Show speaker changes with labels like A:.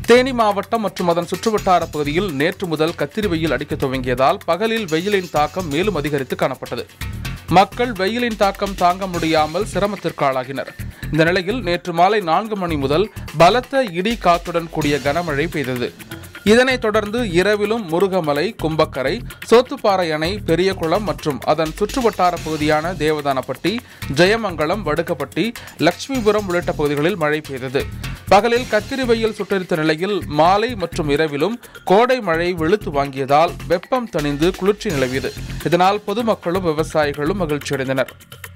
A: தேனி மாவட்டம் மற்றும் அதன் சுற்றுவட்டார பகுதியில் நேற்று முதல் கத்திரி வெயில் அடிக்க துவங்கியதால் பகலில் வெயிலின் தாக்கம் மேலும் அதிகரித்து காணப்பட்டது மக்கள் வெயிலின் தாக்கம் தாங்க முடியாமல் சிரமத்திற்கு ஆளாகினர் இந்த நிலையில் நேற்று மாலை நான்கு மணி முதல் பலத்த இடி காற்றுடன் கூடிய கனமழை பெய்தது இதனைத் தொடர்ந்து இரவிலும் முருகமலை கும்பக்கரை சோத்துப்பாறை அணை பெரியகுளம் மற்றும் அதன் சுற்றுவட்டார பகுதியான தேவதானப்பட்டி ஜெயமங்கலம் வடுகப்பட்டி லட்சுமிபுரம் உள்ளிட்ட பகுதிகளில் மழை பெய்தது பகலில் கத்திரி வெயில் சுட்டரித்த நிலையில் மாலை மற்றும் இரவிலும் கோடை மழை வெளுத்து வாங்கியதால் வெப்பம் தணிந்து குளிர்ச்சி நிலவியது இதனால் பொதுமக்களும் விவசாயிகளும் மகிழ்ச்சியடைந்தனர்